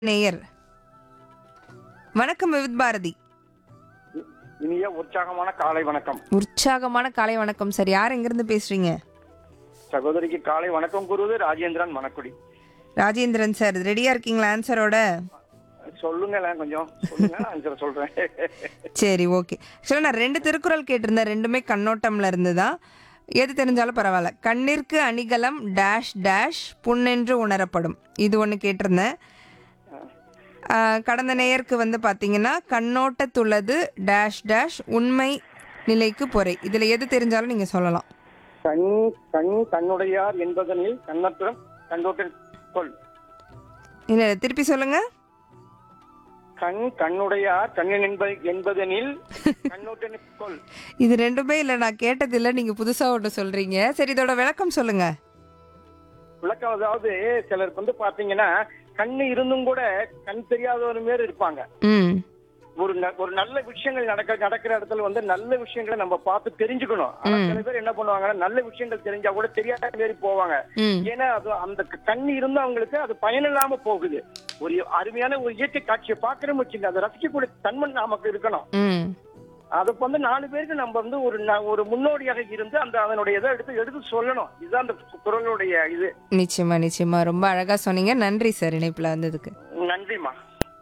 நேயர் வணக்கம் விவித் பாரதி இனிய உற்சாகமான காலை வணக்கம் உற்சாகமான காலை வணக்கம் சார் யார் எங்கிருந்து பேசுறீங்க சகோதரிக்கு காலை வணக்கம் கூறுவது ராஜேந்திரன் மணக்குடி ராஜேந்திரன் சார் ரெடியா இருக்கீங்களா ஆன்சரோட சொல்லுங்களேன் கொஞ்சம் சொல்லுங்க ஆன்சர் சொல்றேன் சரி ஓகே ஆக்சுவலாக நான் ரெண்டு திருக்குறள் கேட்டிருந்தேன் ரெண்டுமே கண்ணோட்டம்ல இருந்து தான் எது தெரிஞ்சாலும் பரவாயில்ல கண்ணிற்கு அணிகலம் டேஷ் டேஷ் புண்ணென்று உணரப்படும் இது ஒன்று கேட்டிருந்தேன் ஆ, கடந்த நேயருக்கு வந்து பார்த்தீங்கன்னா கண்ணோட்டத்துள்ளது டேஷ் டேஷ் உண்மை நிலைக்கு பொறை இதில் எது தெரிஞ்சாலும் நீங்கள் சொல்லலாம் கண் கண் கண்ணுடையார் என்பதனில் கண்ணத்துடன் கண்டோட்டில் கொள் இல்லை திருப்பி சொல்லுங்கள் கண் கண்ணுடையார் கண்ணின் என்பது என்பதனில் கண்ணோட்டின் கொள் இது ரெண்டுமே இல்லை நான் கேட்டதில்லை நீங்கள் புதுசாக ஒன்று சொல்கிறீங்க சரி இதோட விளக்கம் சொல்லுங்கள் விளக்கம் அதாவது சிலருக்கு வந்து பாத்தீங்கன்னா கண்ணு இருந்தும் கூட கண் தெரியாதவர் மாரி இருப்பாங்க ம் ஒரு ந- ஒரு நல்ல விஷயங்கள் நடக்க நடக்கிற இடத்துல வந்து நல்ல விஷயங்களை நம்ம பார்த்து தெரிஞ்சுக்கணும் ஆனா சில பேர் என்ன பண்ணுவாங்கன்னா நல்ல விஷயங்கள் தெரிஞ்சா கூட தெரியாத மாரி போவாங்க ம் ஏன்னா அது அந்த க- கண் இருந்து அவங்களுக்கு அது பயனில்லாம போகுது ஒரு அருமையான ஒரு இயற்கை காட்சியை பாக்குறோம் வச்சுங்க அதை ரசிக்கக்கூடிய தன்மை நமக்கு இருக்கணும் ம் அதுக்கு வந்து நாலு பேருக்கு நம்ம வந்து ஒரு ந- ஒரு முன்னோடியாக இருந்து அந்த அதனுடைய இதை எடுத்து எடுத்து சொல்லணும் இதுதான் அந்த குரலுடைய இது நிச்சயமா நிச்சயமா ரொம்ப அழகா சொன்னீங்க நன்றி சார் இணைப்புல வந்ததுக்கு நன்றிமா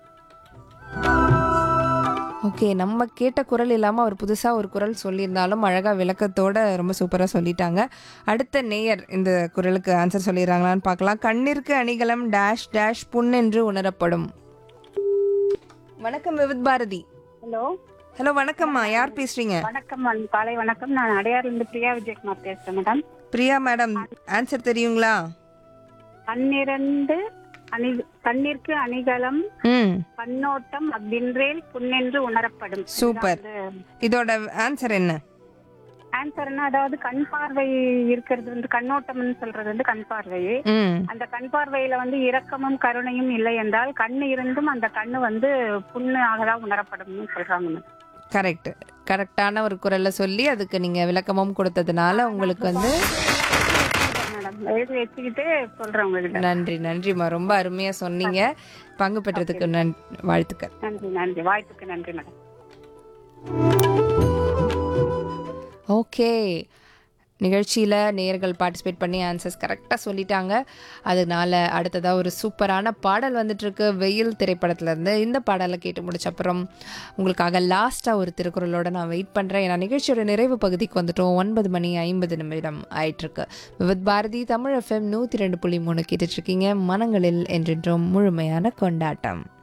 ஓகே நம்ம கேட்ட குரல் இல்லாமல் அவர் புதுசாக ஒரு குரல் சொல்லியிருந்தாலும் அழகாக விளக்கத்தோட ரொம்ப சூப்பராக சொல்லிட்டாங்க அடுத்த நேயர் இந்த குரலுக்கு ஆன்சர் சொல்லிடுறாங்களான்னு பார்க்கலாம் கண்ணிற்கு அணிகலம் டேஷ் டேஷ் புண் என்று உணரப்படும் வணக்கம் விவித் பாரதி ஹலோ ஹலோ வணக்கம்மா யார் பேசுறீங்க வணக்கம் மேம். காலை வணக்கம் நான் அடையாறுலேருந்து பிரியா விஜயகுமார் பேசுறேன் மேடம் பிரியா மேடம் ஆன்சர் தெரியுங்களா கண்ணிரண்டு அணி கண்ணிற்கு அணிகலம் ம் கண்ணோட்டம் அவ்வின்றேல் புண்ணென்று உணரப்படும் சூப்பர் இதோட ஆன்சர் என்ன ஆன்சர்னா அதாவது கண் பார்வை இருக்கிறது வந்து கண்ணோட்டம்னு சொல்றது வந்து கண் பார்வை ம் அந்த கண் பார்வையில வந்து இரக்கமும் கருணையும் இல்லை என்றால் கண்ணு இருந்தும் அந்த கண்ணு வந்து புண்ணு ஆகதான் உணரப்படும்னு சொல்றாங்க மேம். கரெக்ட் கரெக்டான ஒரு குரல்ல சொல்லி அதுக்கு நீங்க விளக்கமும் கொடுத்ததுனால உங்களுக்கு வந்து மேடம் எழுதி வச்சுக்கிட்டு சொல்றேன் உங்ககிட்ட நன்றி நன்றிம்மா ரொம்ப அருமையா சொன்னீங்க பங்கு பெற்றதுக்கு நன் வாழ்த்துக்கள் நன்றி நன்றி வாய்ப்புக்கு நன்றி மேடம் ஓகே நிகழ்ச்சியில் நேயர்கள் பார்ட்டிசிபேட் பண்ணி ஆன்சர்ஸ் கரெக்டாக சொல்லிட்டாங்க அதனால அடுத்ததாக ஒரு சூப்பரான பாடல் வந்துட்டுருக்கு வெயில் திரைப்படத்துலேருந்து இந்த பாடலை கேட்டு முடிச்ச அப்புறம் உங்களுக்காக லாஸ்ட்டாக ஒரு திருக்குறளோட நான் வெயிட் பண்ணுறேன் ஏன்னா நிகழ்ச்சியோட நிறைவு பகுதிக்கு வந்துட்டோம் ஒன்பது மணி ஐம்பது நிமிடம் ஆயிட்டிருக்கு விவித் பாரதி தமிழ் எஃப்எம் நூற்றி ரெண்டு புள்ளி மூணு கேட்டுட்ருக்கீங்க மனங்களில் என்றென்றும் முழுமையான கொண்டாட்டம்